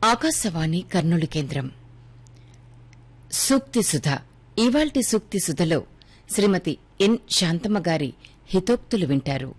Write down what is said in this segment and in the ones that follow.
ఆకాశవాణి కర్నూలు కేంద్రం సూక్తి సుధ ఇవాల్టి సూక్తి సుధలో శ్రీమతి ఎన్ శాంతమ్మ గారి హితోక్తులు వింటారు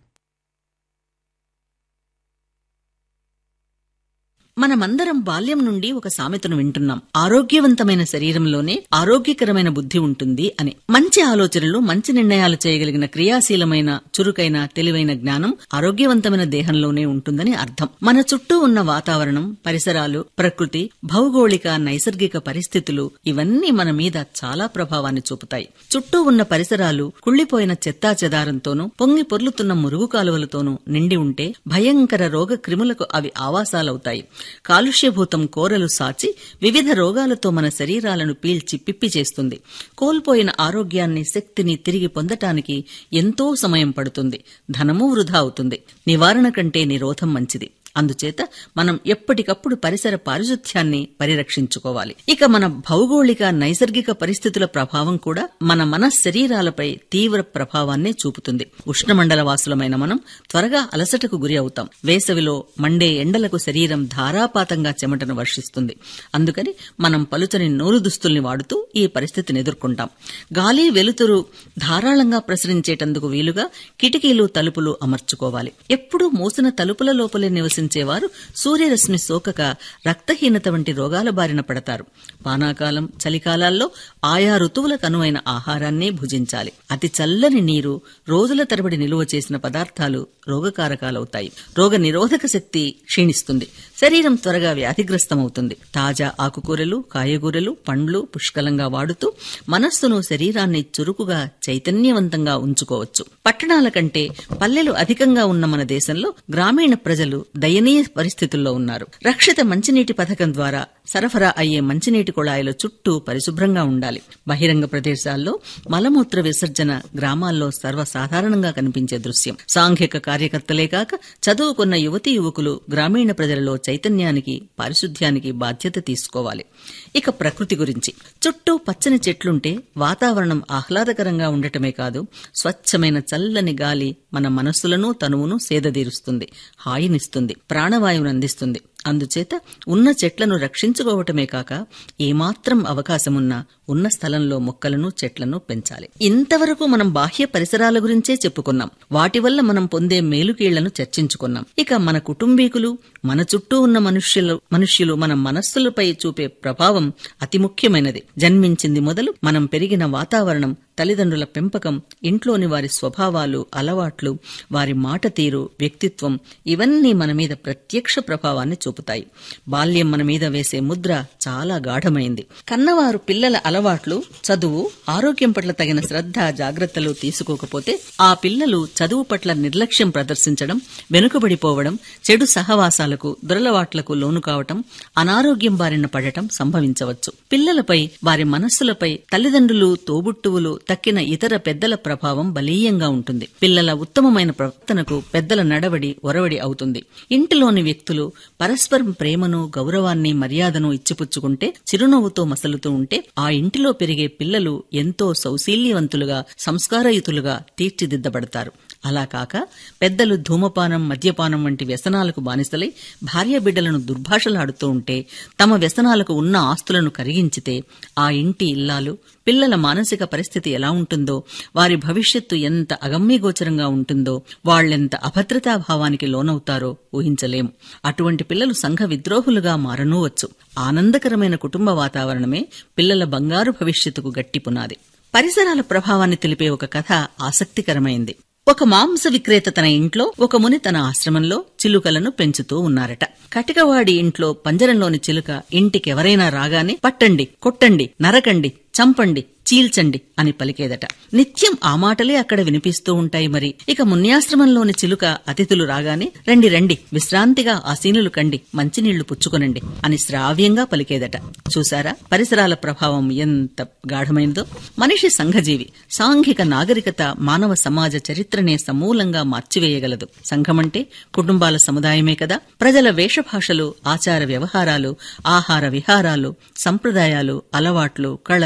మనమందరం బాల్యం నుండి ఒక సామెతను వింటున్నాం ఆరోగ్యవంతమైన శరీరంలోనే ఆరోగ్యకరమైన బుద్ధి ఉంటుంది అని మంచి ఆలోచనలు మంచి నిర్ణయాలు చేయగలిగిన క్రియాశీలమైన చురుకైన తెలివైన జ్ఞానం ఆరోగ్యవంతమైన దేహంలోనే ఉంటుందని అర్థం మన చుట్టూ ఉన్న వాతావరణం పరిసరాలు ప్రకృతి భౌగోళిక నైసర్గిక పరిస్థితులు ఇవన్నీ మన మీద చాలా ప్రభావాన్ని చూపుతాయి చుట్టూ ఉన్న పరిసరాలు కుళ్లిపోయిన చెత్తా చెదారంతోనూ పొంగి పొర్లుతున్న మురుగు కాలువలతోనూ నిండి ఉంటే భయంకర రోగ క్రిములకు అవి ఆవాసాలవుతాయి కాలుష్యభూతం కోరలు సాచి వివిధ రోగాలతో మన శరీరాలను పీల్చి పిప్పి చేస్తుంది కోల్పోయిన ఆరోగ్యాన్ని శక్తిని తిరిగి పొందటానికి ఎంతో సమయం పడుతుంది ధనము వృధా అవుతుంది నివారణ కంటే నిరోధం మంచిది అందుచేత మనం ఎప్పటికప్పుడు పరిసర పారిశుధ్యాన్ని పరిరక్షించుకోవాలి ఇక మన భౌగోళిక నైసర్గిక పరిస్థితుల ప్రభావం కూడా మన మన శరీరాలపై తీవ్ర ప్రభావాన్ని చూపుతుంది ఉష్ణమండల వాసులమైన మనం త్వరగా అలసటకు గురి అవుతాం వేసవిలో మండే ఎండలకు శరీరం ధారాపాతంగా చెమటను వర్షిస్తుంది అందుకని మనం పలుచని నూలు దుస్తుల్ని వాడుతూ ఈ పరిస్థితిని ఎదుర్కొంటాం గాలి వెలుతురు ధారాళంగా ప్రసరించేటందుకు వీలుగా కిటికీలు తలుపులు అమర్చుకోవాలి ఎప్పుడూ మూసిన తలుపుల లోపలే నివసించేవారు సూర్యరశ్మి సోకక రక్తహీనత వంటి రోగాల బారిన పడతారు వానాకాలం చలికాలాల్లో ఆయా ఋతువులకు అనువైన ఆహారాన్నే భుజించాలి అతి చల్లని నీరు రోజుల తరబడి నిలువ చేసిన పదార్థాలు రోగకారకాలవుతాయి రోగ నిరోధక శక్తి క్షీణిస్తుంది శరీరం త్వరగా వ్యాధిగ్రస్తమవుతుంది తాజా ఆకుకూరలు కాయగూరలు పండ్లు పుష్కలంగా వాడుతూ మనస్సును శరీరాన్ని చురుకుగా చైతన్యవంతంగా ఉంచుకోవచ్చు పట్టణాల కంటే పల్లెలు అధికంగా ఉన్న మన దేశంలో గ్రామీణ ప్రజలు దయనీయ పరిస్థితుల్లో ఉన్నారు రక్షిత మంచినీటి పథకం ద్వారా సరఫరా అయ్యే మంచినీటి కుళాయిల చుట్టూ పరిశుభ్రంగా ఉండాలి బహిరంగ ప్రదేశాల్లో మలమూత్ర విసర్జన గ్రామాల్లో సర్వసాధారణంగా కనిపించే దృశ్యం సాంఘిక కార్యకర్తలే కాక చదువుకున్న యువతీ యువకులు గ్రామీణ ప్రజలలో చైతన్యానికి పారిశుధ్యానికి బాధ్యత తీసుకోవాలి ఇక ప్రకృతి గురించి చుట్టూ పచ్చని చెట్లుంటే వాతావరణం ఆహ్లాదకరంగా ఉండటమే కాదు స్వచ్ఛమైన చల్లని గాలి మన మనస్సులను తనువును సేదదీరుస్తుంది హాయినిస్తుంది ప్రాణవాయువును అందిస్తుంది అందుచేత ఉన్న చెట్లను రక్షించుకోవటమే కాక ఏమాత్రం అవకాశమున్నా ఉన్న స్థలంలో మొక్కలను చెట్లను పెంచాలి ఇంతవరకు మనం బాహ్య పరిసరాల గురించే చెప్పుకున్నాం వాటి వల్ల మనం పొందే మేలుకీళ్లను చర్చించుకున్నాం ఇక మన కుటుంబీకులు మన చుట్టూ ఉన్న మనుష్యులు మనుష్యులు మన మనస్సులపై చూపే ప్రభావం అతి ముఖ్యమైనది జన్మించింది మొదలు మనం పెరిగిన వాతావరణం తల్లిదండ్రుల పెంపకం ఇంట్లోని వారి స్వభావాలు అలవాట్లు వారి మాట తీరు వ్యక్తిత్వం ఇవన్నీ మన మీద ప్రత్యక్ష ప్రభావాన్ని చూపుతాయి బాల్యం మన మీద వేసే ముద్ర చాలా గాఢమైంది కన్నవారు పిల్లల అలవాట్లు చదువు ఆరోగ్యం పట్ల తగిన శ్రద్ధ జాగ్రత్తలు తీసుకోకపోతే ఆ పిల్లలు చదువు పట్ల నిర్లక్ష్యం ప్రదర్శించడం వెనుకబడిపోవడం చెడు సహవాసాలకు దురలవాట్లకు లోను కావటం అనారోగ్యం బారిన పడటం సంభవించవచ్చు పిల్లలపై వారి మనస్సులపై తల్లిదండ్రులు తోబుట్టువులు తక్కిన ఇతర పెద్దల ప్రభావం బలీయంగా ఉంటుంది పిల్లల ఉత్తమమైన ప్రవర్తనకు పెద్దల నడవడి ఒరవడి అవుతుంది ఇంటిలోని వ్యక్తులు పరస్పరం ప్రేమను గౌరవాన్ని మర్యాదను ఇచ్చిపుచ్చుకుంటే చిరునవ్వుతో మసలుతూ ఉంటే ఆ ఇంటిలో పెరిగే పిల్లలు ఎంతో సౌశీల్యవంతులుగా సంస్కారయుతులుగా తీర్చిదిద్దబడతారు అలా కాక పెద్దలు ధూమపానం మద్యపానం వంటి వ్యసనాలకు బానిసలై భార్య బిడ్డలను దుర్భాషలాడుతూ ఉంటే తమ వ్యసనాలకు ఉన్న ఆస్తులను కరిగించితే ఆ ఇంటి ఇల్లాలు పిల్లల మానసిక పరిస్థితి ఎలా ఉంటుందో వారి భవిష్యత్తు ఎంత అగమ్యగోచరంగా ఉంటుందో వాళ్లెంత అభద్రతాభావానికి లోనవుతారో ఊహించలేం అటువంటి పిల్లలు సంఘ విద్రోహులుగా మారనూవచ్చు ఆనందకరమైన కుటుంబ వాతావరణమే పిల్లల బంగారు భవిష్యత్తుకు గట్టి పునాది పరిసరాల ప్రభావాన్ని తెలిపే ఒక కథ ఆసక్తికరమైంది ఒక మాంస విక్రేత తన ఇంట్లో ఒక ముని తన ఆశ్రమంలో చిలుకలను పెంచుతూ ఉన్నారట కటికవాడి ఇంట్లో పంజరంలోని చిలుక ఇంటికెవరైనా రాగానే పట్టండి కొట్టండి నరకండి చంపండి చీల్చండి అని పలికేదట నిత్యం ఆ మాటలే అక్కడ వినిపిస్తూ ఉంటాయి మరి ఇక మున్యాశ్రమంలోని చిలుక అతిథులు రాగానే రండి రండి విశ్రాంతిగా ఆసీనులు కండి మంచినీళ్లు పుచ్చుకొనండి అని శ్రావ్యంగా పలికేదట చూసారా పరిసరాల ప్రభావం ఎంత గాఢమైందో మనిషి సంఘజీవి సాంఘిక నాగరికత మానవ సమాజ చరిత్రనే సమూలంగా మార్చివేయగలదు సంఘమంటే కుటుంబాల సముదాయమే కదా ప్రజల వేషభాషలు ఆచార వ్యవహారాలు ఆహార విహారాలు సంప్రదాయాలు అలవాట్లు కళ